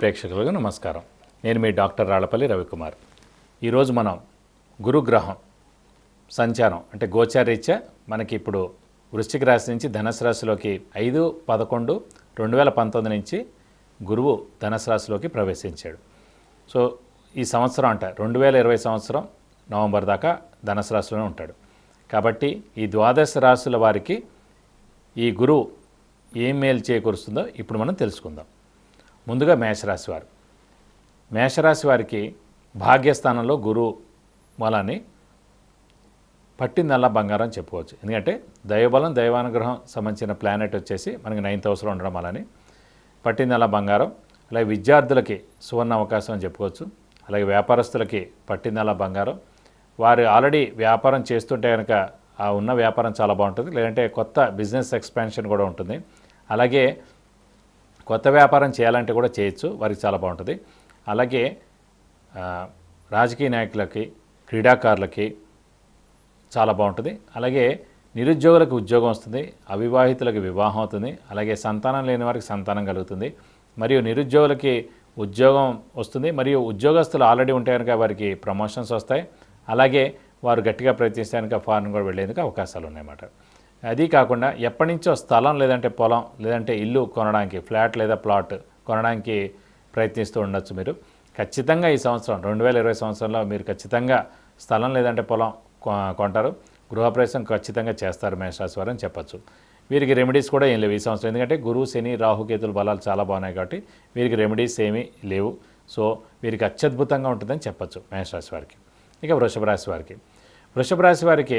ప్రేక్షకులకు నమస్కారం నేను మీ డాక్టర్ రాళ్లపల్లి రవికుమార్ ఈరోజు మనం గురుగ్రహం సంచారం అంటే గోచారీత్యా మనకి ఇప్పుడు వృశ్చిక రాశి నుంచి ధనుసు రాశిలోకి ఐదు పదకొండు రెండు వేల పంతొమ్మిది నుంచి గురువు ధనుసు రాశిలోకి ప్రవేశించాడు సో ఈ సంవత్సరం అంట రెండు వేల ఇరవై సంవత్సరం నవంబర్ దాకా ధనుసు రాశిలోనే ఉంటాడు కాబట్టి ఈ ద్వాదశ రాశుల వారికి ఈ గురువు ఏం మేలు చేకూరుస్తుందో ఇప్పుడు మనం తెలుసుకుందాం ముందుగా మేషరాశి వారు మేషరాశి వారికి భాగ్యస్థానంలో గురువు మూలాన్ని పట్టిందల్లా బంగారం చెప్పుకోవచ్చు ఎందుకంటే దైవబలం దైవానుగ్రహం సంబంధించిన ప్లానెట్ వచ్చేసి మనకి నైన్త్ హౌస్లో ఉండడం వలని పట్టిందల్లా బంగారం అలాగే విద్యార్థులకి సువర్ణ అవకాశం అని చెప్పుకోవచ్చు అలాగే వ్యాపారస్తులకి పట్టిందల్లా బంగారం వారు ఆల్రెడీ వ్యాపారం చేస్తుంటే కనుక ఆ ఉన్న వ్యాపారం చాలా బాగుంటుంది లేదంటే కొత్త బిజినెస్ ఎక్స్పాన్షన్ కూడా ఉంటుంది అలాగే కొత్త వ్యాపారం చేయాలంటే కూడా చేయొచ్చు వారికి చాలా బాగుంటుంది అలాగే ఆ, రాజకీయ నాయకులకి క్రీడాకారులకి చాలా బాగుంటుంది అలాగే నిరుద్యోగులకు ఉద్యోగం వస్తుంది అవివాహితులకు వివాహం అవుతుంది అలాగే సంతానం లేని వారికి సంతానం కలుగుతుంది మరియు నిరుద్యోగులకి ఉద్యోగం వస్తుంది మరియు ఉద్యోగస్తులు ఆల్రెడీ ఉంటే కనుక వారికి ప్రమోషన్స్ వస్తాయి అలాగే వారు గట్టిగా ప్రయత్నిస్తే కనుక ఫారెన్ కూడా వెళ్ళేందుకు అవకాశాలు ఉన్నాయన్నమాట అది కాకుండా ఎప్పటి నుంచో స్థలం లేదంటే పొలం లేదంటే ఇల్లు కొనడానికి ఫ్లాట్ లేదా ప్లాట్ కొనడానికి ప్రయత్నిస్తూ ఉండొచ్చు మీరు ఖచ్చితంగా ఈ సంవత్సరం రెండు వేల ఇరవై సంవత్సరంలో మీరు ఖచ్చితంగా స్థలం లేదంటే పొలం కొ- కొంటారు గృహప్రవేశం ఖచ్చితంగా చేస్తారు మేషరాశి వారు అని చెప్పచ్చు వీరికి రెమెడీస్ కూడా ఏం లేవు ఈ సంవత్సరం ఎందుకంటే గురువు శని రాహుకేతుల బలాలు చాలా బాగున్నాయి కాబట్టి వీరికి రెమెడీస్ ఏమీ లేవు సో వీరికి అత్యద్భుతంగా ఉంటుందని చెప్పచ్చు మేషరాశి వారికి ఇక వృషభ రాశి వారికి వృషభ రాశి వారికి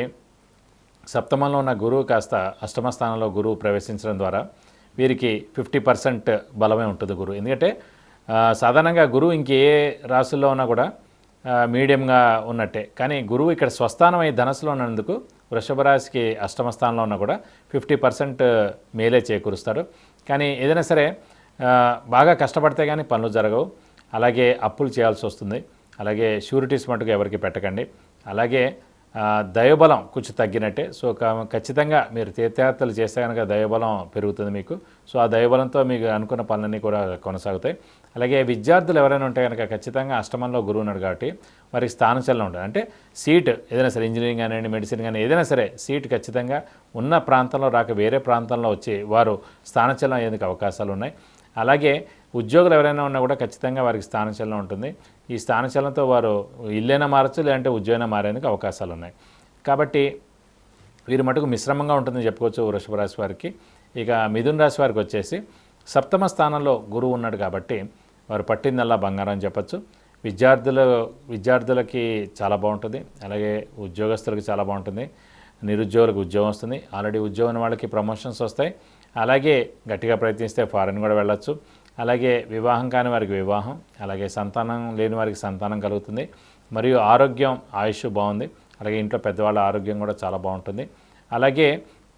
సప్తమంలో ఉన్న గురువు కాస్త అష్టమ స్థానంలో గురువు ప్రవేశించడం ద్వారా వీరికి ఫిఫ్టీ పర్సెంట్ బలమే ఉంటుంది గురువు ఎందుకంటే ఆ, సాధారణంగా గురువు ఇంకే రాశుల్లో ఉన్నా కూడా ఆ, మీడియంగా ఉన్నట్టే కానీ గురువు ఇక్కడ స్వస్థానం అయి ధనస్సులో ఉన్నందుకు వృషభ రాశికి అష్టమ స్థానంలో ఉన్నా కూడా ఫిఫ్టీ పర్సెంట్ మేలే చేకూరుస్తారు కానీ ఏదైనా సరే ఆ, బాగా కష్టపడితే కానీ పనులు జరగవు అలాగే అప్పులు చేయాల్సి వస్తుంది అలాగే షూరిటీస్ మటుకు ఎవరికి పెట్టకండి అలాగే ఆ, దైవబలం కొంచెం తగ్గినట్టే సో క- ఖచ్చితంగా మీరు తీర్థయాత్రలు చేస్తే కనుక దైవబలం పెరుగుతుంది మీకు సో ఆ దైవబలంతో మీకు అనుకున్న పనులన్నీ కూడా కొనసాగుతాయి అలాగే విద్యార్థులు ఎవరైనా ఉంటే కనుక ఖచ్చితంగా అష్టమంలో గురువు ఉన్నాడు కాబట్టి వారికి స్థానచలనం ఉంటుంది అంటే సీట్ ఏదైనా సరే ఇంజనీరింగ్ కానివ్వండి మెడిసిన్ కానీ ఏదైనా సరే సీట్ ఖచ్చితంగా ఉన్న ప్రాంతంలో రాక వేరే ప్రాంతంలో వచ్చి వారు స్థానచలనం అయ్యేందుకు అవకాశాలు ఉన్నాయి అలాగే ఉద్యోగులు ఎవరైనా ఉన్నా కూడా ఖచ్చితంగా వారికి స్థానచలనం ఉంటుంది ఈ స్థానచలనంతో వారు ఇల్లైనా మారచ్చు లేదంటే ఉద్యోగైనా మారేందుకు అవకాశాలు ఉన్నాయి కాబట్టి వీరి మటుకు మిశ్రమంగా ఉంటుందని చెప్పుకోవచ్చు వృషభ రాశి వారికి ఇక మిథున రాశి వారికి వచ్చేసి సప్తమ స్థానంలో గురువు ఉన్నాడు కాబట్టి వారు పట్టిందల్లా బంగారం అని చెప్పచ్చు విద్యార్థులు విద్యార్థులకి చాలా బాగుంటుంది అలాగే ఉద్యోగస్తులకు చాలా బాగుంటుంది నిరుద్యోగులకు ఉద్యోగం వస్తుంది ఆల్రెడీ ఉద్యోగం ఉన్న వాళ్ళకి ప్రమోషన్స్ వస్తాయి అలాగే గట్టిగా ప్రయత్నిస్తే ఫారెన్ కూడా వెళ్ళొచ్చు అలాగే వివాహం కాని వారికి వివాహం అలాగే సంతానం లేని వారికి సంతానం కలుగుతుంది మరియు ఆరోగ్యం ఆయుష్ బాగుంది అలాగే ఇంట్లో పెద్దవాళ్ళ ఆరోగ్యం కూడా చాలా బాగుంటుంది అలాగే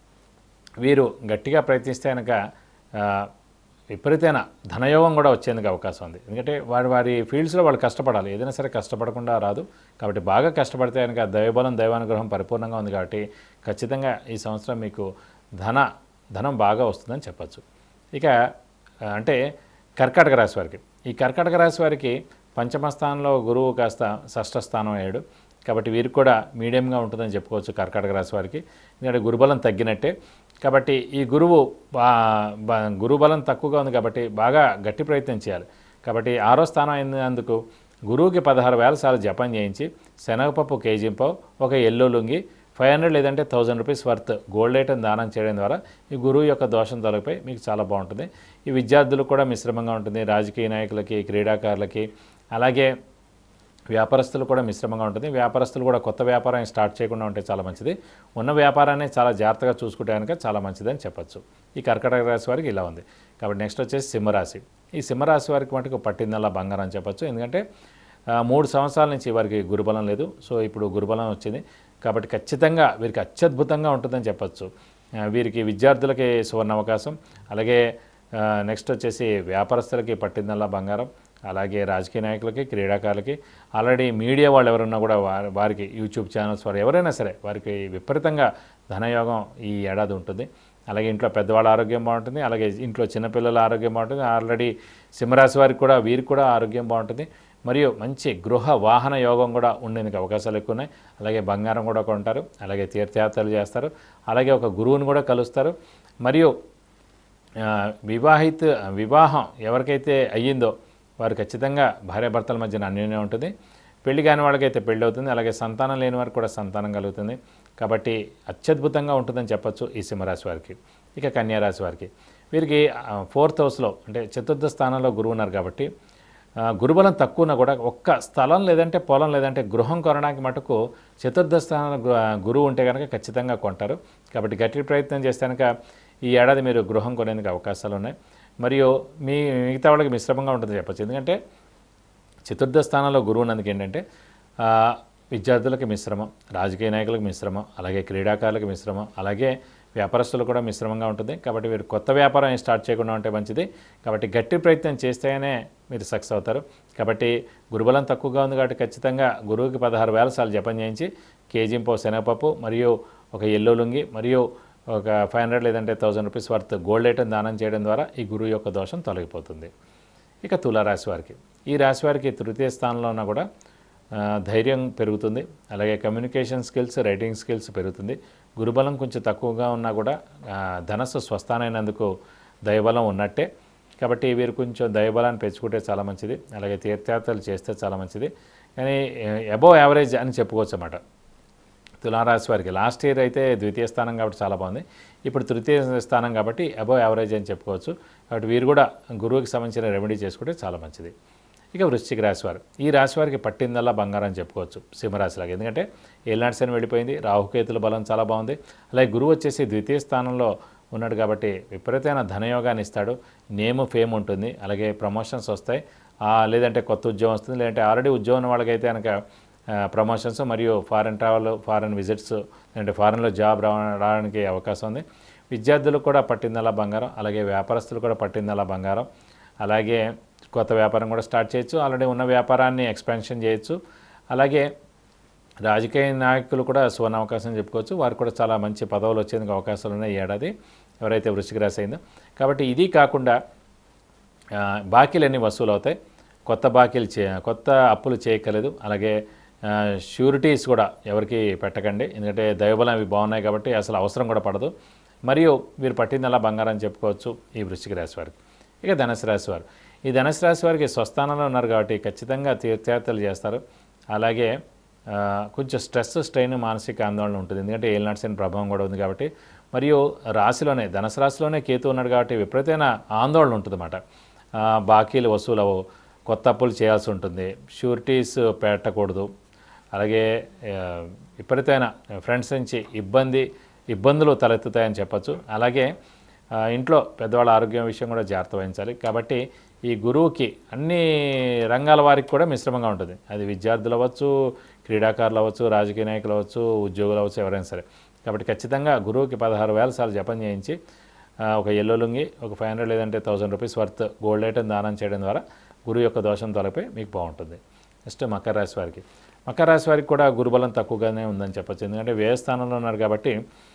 వీరు గట్టిగా ప్రయత్నిస్తే కనుక ఆ, విపరీతమైన ధనయోగం కూడా వచ్చేందుకు అవకాశం ఉంది ఎందుకంటే వారి వారి ఫీల్డ్స్లో వాళ్ళు కష్టపడాలి ఏదైనా సరే కష్టపడకుండా రాదు కాబట్టి బాగా కష్టపడితే కనుక దైవబలం దైవానుగ్రహం పరిపూర్ణంగా ఉంది కాబట్టి ఖచ్చితంగా ఈ సంవత్సరం మీకు ధన ధనం బాగా వస్తుందని చెప్పచ్చు ఇక ఆ, అంటే కర్కాటక రాశి వారికి ఈ కర్కాటక రాశి వారికి పంచమ స్థానంలో గురువు కాస్త షష్ఠ స్థానం అయ్యాడు కాబట్టి వీరికి కూడా మీడియంగా ఉంటుందని చెప్పుకోవచ్చు కర్కాటక రాశి వారికి ఎందుకంటే గురుబలం తగ్గినట్టే కాబట్టి ఈ గురువు బా బా- గురుబలం తక్కువగా ఉంది కాబట్టి బాగా గట్టి ప్రయత్నం చేయాలి కాబట్టి ఆరో స్థానం అయినందుకు గురువుకి పదహారు వేల సార్లు జపం చేయించి శనగపప్పు కేజీంపావు ఒక ఎల్లో లుంగి ఫైవ్ హండ్రెడ్ లేదంటే thousand rupees worth gold item దానం చేయడం ద్వారా ఈ గురువు యొక్క దోషం తొలగిపోయి మీకు చాలా బాగుంటుంది ఈ విద్యార్థులకు కూడా మిశ్రమంగా ఉంటుంది రాజకీయ నాయకులకి క్రీడాకారులకి అలాగే వ్యాపారస్తులు కూడా మిశ్రమంగా ఉంటుంది వ్యాపారస్తులు కూడా కొత్త వ్యాపారం స్టార్ట్ చేయకుండా ఉంటే చాలా మంచిది ఉన్న వ్యాపారాన్ని చాలా జాగ్రత్తగా చూసుకుంటే కనుక చాలా మంచిదని చెప్పచ్చు ఈ కర్కటక రాశి వారికి ఇలా ఉంది కాబట్టి నెక్స్ట్ వచ్చేసి సింహరాశి ఈ సింహరాశి వారికి మటుకు పట్టిందల్లా బంగారం అని చెప్పచ్చు ఎందుకంటే ఆ, మూడు సంవత్సరాల నుంచి వారికి గురుబలం లేదు సో ఇప్పుడు గురుబలం వచ్చింది కాబట్టి ఖచ్చితంగా వీరికి అత్యద్భుతంగా ఉంటుందని చెప్పచ్చు ఆ, వీరికి విద్యార్థులకి సువర్ణ అవకాశం అలాగే ఆ, నెక్స్ట్ వచ్చేసి వ్యాపారస్తులకి పట్టిందల్లా బంగారం అలాగే రాజకీయ నాయకులకి క్రీడాకారులకి ఆల్రెడీ మీడియా వాళ్ళు ఎవరున్నా కూడా వారి వారికి యూట్యూబ్ ఛానల్స్ వారు ఎవరైనా సరే వారికి విపరీతంగా ధనయోగం ఈ ఏడాది ఉంటుంది అలాగే ఇంట్లో పెద్దవాళ్ళ ఆరోగ్యం బాగుంటుంది అలాగే ఇంట్లో చిన్నపిల్లల ఆరోగ్యం బాగుంటుంది ఆల్రెడీ సింహరాశి వారికి కూడా వీరికి కూడా ఆరోగ్యం బాగుంటుంది మరియు మంచి గృహ వాహన యోగం కూడా ఉండేందుకు అవకాశాలు ఎక్కువ ఉన్నాయి అలాగే బంగారం కూడా కొంటారు అలాగే తీర్థయాత్రలు చేస్తారు అలాగే ఒక గురువుని కూడా కలుస్తారు మరియు ఆ, వివాహిత వివాహం ఎవరికైతే అయ్యిందో వారు ఖచ్చితంగా భార్యాభర్తల మధ్యన అన్యోన్యం ఉంటుంది పెళ్లి కాని వాళ్ళకైతే పెళ్ళి అవుతుంది అలాగే సంతానం లేని వారికి కూడా సంతానం కలుగుతుంది కాబట్టి అత్యద్భుతంగా ఉంటుందని చెప్పొచ్చు ఈ సింహరాశి వారికి ఇక కన్యారాశి వారికి వీరికి ఫోర్త్ హౌస్లో అంటే చతుర్థ స్థానంలో గురువు ఉన్నారు కాబట్టి ఆ, గురుబలం తక్కువ ఉన్నా కూడా ఒక్క స్థలం లేదంటే పొలం లేదంటే గృహం కొనడానికి మటుకు చతుర్థ స్థానంలో గు- గురువు ఉంటే కనుక ఖచ్చితంగా కొంటారు కాబట్టి గట్టి ప్రయత్నం చేస్తే కనుక ఈ ఏడాది మీరు గృహం కొనేందుకు అవకాశాలు ఉన్నాయి మరియు మీ మిగతా వాళ్ళకి మిశ్రమంగా ఉంటుంది చెప్పచ్చు ఎందుకంటే చతుర్థ స్థానంలో గురువు ఉన్నందుకు ఏంటంటే ఆ, విద్యార్థులకు మిశ్రమం రాజకీయ నాయకులకు మిశ్రమం అలాగే క్రీడాకారులకు మిశ్రమం అలాగే వ్యాపారస్తులు కూడా మిశ్రమంగా ఉంటుంది కాబట్టి మీరు కొత్త వ్యాపారం ఏం స్టార్ట్ చేయకుండా ఉంటే మంచిది కాబట్టి గట్టి ప్రయత్నం చేస్తేనే మీరు సక్సెస్ అవుతారు కాబట్టి గురుబలం తక్కువగా ఉంది కాబట్టి ఖచ్చితంగా గురువుకి పదహారు వేల సార్లు జపం చేయించి కేజీంపో శనగపప్పు మరియు ఒక ఎల్లో లుంగి మరియు ఒక ఫైవ్ హండ్రెడ్ లేదంటే thousand rupees worth gold item దానం చేయడం ద్వారా ఈ గురువు యొక్క దోషం తొలగిపోతుంది ఇక తులారాశి వారికి ఈ రాశి వారికి తృతీయ స్థానంలో ఉన్నా కూడా ఆ, ధైర్యం పెరుగుతుంది అలాగే కమ్యూనికేషన్ స్కిల్స్ రైటింగ్ స్కిల్స్ పెరుగుతుంది గురుబలం కొంచెం తక్కువగా ఉన్నా కూడా ఆ, ధనస్సు స్వస్థానైనందుకు దైవబలం ఉన్నట్టే కాబట్టి వీరు కొంచెం దైవబలాన్ని పెంచుకుంటే చాలా మంచిది అలాగే తీర్థయాత్రలు చేస్తే చాలా మంచిది కానీ అబోవ్ యావరేజ్ అని చెప్పుకోవచ్చు అన్నమాట తులారాశి వారికి లాస్ట్ ఇయర్ అయితే ద్వితీయ స్థానం కాబట్టి చాలా బాగుంది ఇప్పుడు తృతీయ స్థానం కాబట్టి అబోవ్ యావరేజ్ అని చెప్పుకోవచ్చు కాబట్టి వీరు కూడా గురువుకి సంబంధించిన రెమెడీ చేసుకుంటే చాలా మంచిది ఇక వృశ్చిక రాశి వారు ఈ రాశి వారికి పట్టిందల్లా బంగారం అని చెప్పుకోవచ్చు సింహరాశిలాగా ఎందుకంటే ఏలినాటి శని వెళ్ళిపోయింది రాహుకేతుల బలం చాలా బాగుంది అలాగే గురువు వచ్చేసి ద్వితీయ స్థానంలో ఉన్నాడు కాబట్టి విపరీతమైన ధనయోగాన్ని ఇస్తాడు నేమ్ ఫేమ్ ఉంటుంది అలాగే ప్రమోషన్స్ వస్తాయి ఆ, లేదంటే కొత్త ఉద్యోగం వస్తుంది లేదంటే ఆల్రెడీ ఉద్యోగం ఉన్న వాళ్ళకైతే కనుక ప్రమోషన్స్ మరియు ఫారెన్ ట్రావెల్ ఫారెన్ విజిట్స్ లేదంటే ఫారెన్లో జాబ్ రా రావడానికి అవకాశం ఉంది విద్యార్థులకు కూడా పట్టిందల్లా బంగారం అలాగే వ్యాపారస్తులు కూడా పట్టిందల్లా బంగారం అలాగే కొత్త వ్యాపారం కూడా స్టార్ట్ చేయొచ్చు ఆల్రెడీ ఉన్న వ్యాపారాన్ని ఎక్స్పాన్షన్ చేయొచ్చు అలాగే రాజకీయ నాయకులు కూడా సువర్ణ అవకాశం చెప్పుకోవచ్చు వారు కూడా చాలా మంచి పదవులు వచ్చేందుకు అవకాశాలు ఉన్నాయి ఈ ఏడాది ఎవరైతే వృశ్చిక రాశి అయిందో కాబట్టి ఇది కాకుండా ఆ, బాకీలన్నీ వసూలు అవుతాయి కొత్త బాకీలు చే కొత్త అప్పులు చేయక్కర్లేదు అలాగే ఆ, షూరిటీస్ కూడా ఎవరికి పెట్టకండి ఎందుకంటే దైవబలం అవి బాగున్నాయి కాబట్టి అసలు అవసరం కూడా పడదు మరియు వీరు పట్టిందల్లా బంగారం అని చెప్పుకోవచ్చు ఈ వృశ్చిక రాశి వారికి ఇక ధనుసు రాశి వారు ఈ ధనుసు రాశి వారికి స్వస్థానంలో ఉన్నారు కాబట్టి ఖచ్చితంగా తీర్థయాత్రలు చేస్తారు అలాగే ఆ, కొంచెం స్ట్రెస్ స్ట్రెయిన్ మానసిక ఆందోళన ఉంటుంది ఎందుకంటే ఏలినాటి శని ప్రభావం కూడా ఉంది కాబట్టి మరియు రాశిలోనే ధనుసు రాశిలోనే కేతు ఉన్నాడు కాబట్టి విపరీతమైన ఆందోళన ఉంటుందన్నమాట ఆ, బాకీలు వసూలు అవ్వవు కొత్త అప్పులు చేయాల్సి ఉంటుంది షూరిటీస్ పెట్టకూడదు అలాగే ఆ, విపరీతమైన ఫ్రెండ్స్ నుంచి ఇబ్బంది ఇబ్బందులు తలెత్తుతాయని చెప్పచ్చు అలాగే ఆ, ఇంట్లో పెద్దవాళ్ళ ఆరోగ్యం విషయం కూడా జాగ్రత్త వహించాలి కాబట్టి ఈ గురువుకి అన్ని రంగాల వారికి కూడా మిశ్రమంగా ఉంటుంది అది విద్యార్థులు అవ్వచ్చు క్రీడాకారులు అవ్వచ్చు రాజకీయ నాయకులు అవ్వచ్చు ఉద్యోగులు అవ్వచ్చు ఎవరైనా సరే కాబట్టి ఖచ్చితంగా గురువుకి పదహారు వేల సార్లు జపం చేయించి ఆ, ఒక ఎల్లో లుంగి ఒక ఫైవ్ హండ్రెడ్ లేదంటే thousand rupees worth gold item దానం చేయడం ద్వారా గురువు యొక్క దోషం తొలగిపోయి మీకు బాగుంటుంది నెక్స్ట్ మకర రాశి వారికి మకర రాశి వారికి కూడా గురుబలం తక్కువగానే ఉందని చెప్పొచ్చు ఎందుకంటే వ్యయ స్థానంలో ఉన్నారు కాబట్టి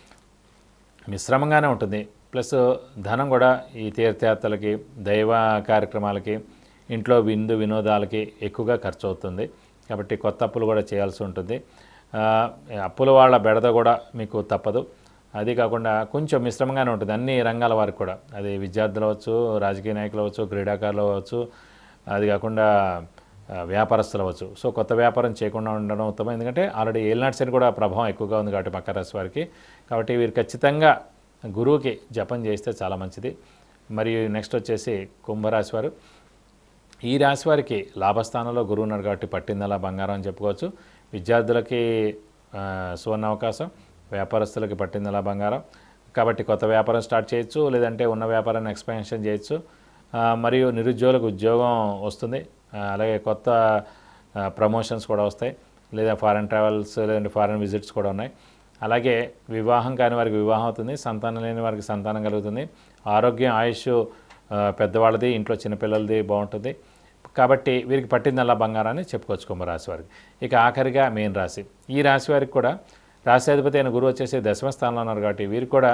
మిశ్రమంగానే ఉంటుంది ప్లస్ ధనం కూడా ఈ తీర్థయాత్రలకి దైవ కార్యక్రమాలకి ఇంట్లో విందు వినోదాలకి ఎక్కువగా ఖర్చు అవుతుంది కాబట్టి కొత్త అప్పులు కూడా చేయాల్సి ఉంటుంది ఆ, అప్పుల వాళ్ళ బెడద కూడా మీకు తప్పదు అది కాకుండా కొంచెం మిశ్రమంగానే ఉంటుంది అన్ని రంగాల వారికి కూడా అది విద్యార్థులు అవ్వచ్చు రాజకీయ నాయకులు అవ్వచ్చు క్రీడాకారులు అవ్వచ్చు అది కాకుండా ఆ, వ్యాపారస్తులు అవ్వచ్చు సో కొత్త వ్యాపారం చేయకుండా ఉండడం ఉత్తమం ఎందుకంటే ఆల్రెడీ ఏలినాటి శని కూడా ప్రభావం ఎక్కువగా ఉంది కాబట్టి మకర రాశి వారికి కాబట్టి వీరు ఖచ్చితంగా గురువుకి జపం చేస్తే చాలా మంచిది మరియు నెక్స్ట్ వచ్చేసి కుంభరాశి వారు ఈ రాశి వారికి లాభస్థానంలో గురువు ఉన్నారు కాబట్టి పట్టిందలా బంగారం అని చెప్పుకోవచ్చు విద్యార్థులకి ఆ, సువర్ణ అవకాశం వ్యాపారస్తులకి పట్టిందలా బంగారం కాబట్టి కొత్త వ్యాపారం స్టార్ట్ చేయొచ్చు లేదంటే ఉన్న వ్యాపారాన్ని ఎక్స్పాన్షన్ చేయొచ్చు ఆ, మరియు నిరుద్యోగులకు ఉద్యోగం వస్తుంది ఆ, అలాగే కొత్త ప్రమోషన్స్ కూడా వస్తాయి లేదా ఫారెన్ ట్రావెల్స్ లేదంటే ఫారెన్ విజిట్స్ కూడా ఉన్నాయి అలాగే వివాహం కాని వారికి వివాహం అవుతుంది సంతానం లేని వారికి సంతానం కలుగుతుంది ఆరోగ్యం ఆయుష్ ఆ, పెద్దవాళ్ళది ఇంట్లో చిన్నపిల్లలది బాగుంటుంది కాబట్టి వీరికి పట్టిందల్లా బంగారాన్ని చెప్పుకోవచ్చు కుంభరాశి వారికి ఇక ఆఖరిగా మెయిన్ రాశి ఈ రాశి వారికి కూడా రాశ్యాధిపతి అయిన గురువు వచ్చేసి దశమ స్థానంలో ఉన్నారు కాబట్టి వీరికి కూడా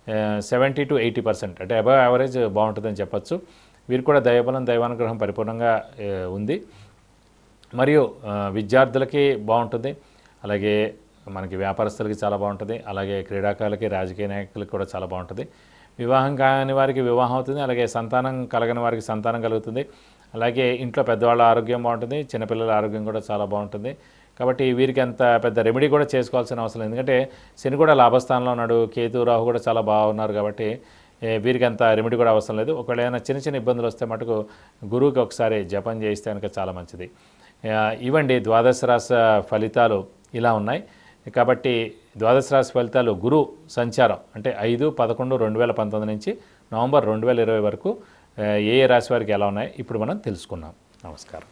సెవెంటీ టు ఎయిటీ పర్సెంట్ అంటే అబవ్ యావరేజ్ బాగుంటుందని చెప్పొచ్చు వీరు కూడా దైవబలం దైవానుగ్రహం పరిపూర్ణంగా ఏ, ఉంది మరియు ఆ, విద్యార్థులకి బాగుంటుంది అలాగే మనకి వ్యాపారస్తులకి చాలా బాగుంటుంది అలాగే క్రీడాకారులకి రాజకీయ నాయకులకి కూడా చాలా బాగుంటుంది వివాహం కాని వారికి వివాహం అవుతుంది అలాగే సంతానం కలగని వారికి సంతానం కలుగుతుంది అలాగే ఇంట్లో పెద్దవాళ్ళ ఆరోగ్యం బాగుంటుంది చిన్నపిల్లల ఆరోగ్యం కూడా చాలా బాగుంటుంది కాబట్టి వీరికి అంత పెద్ద రెమెడీ కూడా చేసుకోవాల్సిన అవసరం లేదు ఎందుకంటే శని కూడా లాభస్థానంలో ఉన్నాడు కేతు రాహు కూడా చాలా బాగున్నారు కాబట్టి ఏ, వీరికి అంత రెమెడీ కూడా అవసరం లేదు ఒకవేళ ఏమైనా చిన్న చిన్న ఇబ్బందులు వస్తే మటుకు గురువుకి ఒకసారి జపం చేయిస్తే కనుక చాలా మంచిది ఆ, ఇవండి ద్వాదశ రాశి ఫలితాలు ఇలా ఉన్నాయి కాబట్టి ద్వాదశ రాశి ఫలితాలు గురు సంచారం అంటే ఐదు పదకొండు రెండు వేల పంతొమ్మిది నుంచి నవంబర్ రెండు వేల ఇరవై వరకు ఆ, ఏ ఏ రాశి వారికి ఎలా ఉన్నాయి ఇప్పుడు మనం తెలుసుకున్నాం నమస్కారం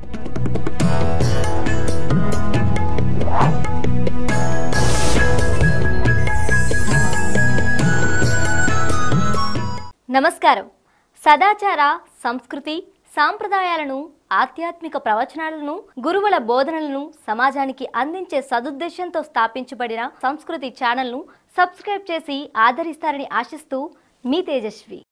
నమస్కారం సదాచార సంస్కృతి సాంప్రదాయాలను ఆధ్యాత్మిక ప్రవచనాలను గురువుల బోధనలను సమాజానికి అందించే సదుద్దేశంతో స్థాపించబడిన సంస్కృతి ఛానల్ను సబ్స్క్రైబ్ చేసి ఆదరిస్తారని ఆశిస్తూ మీ తేజస్వి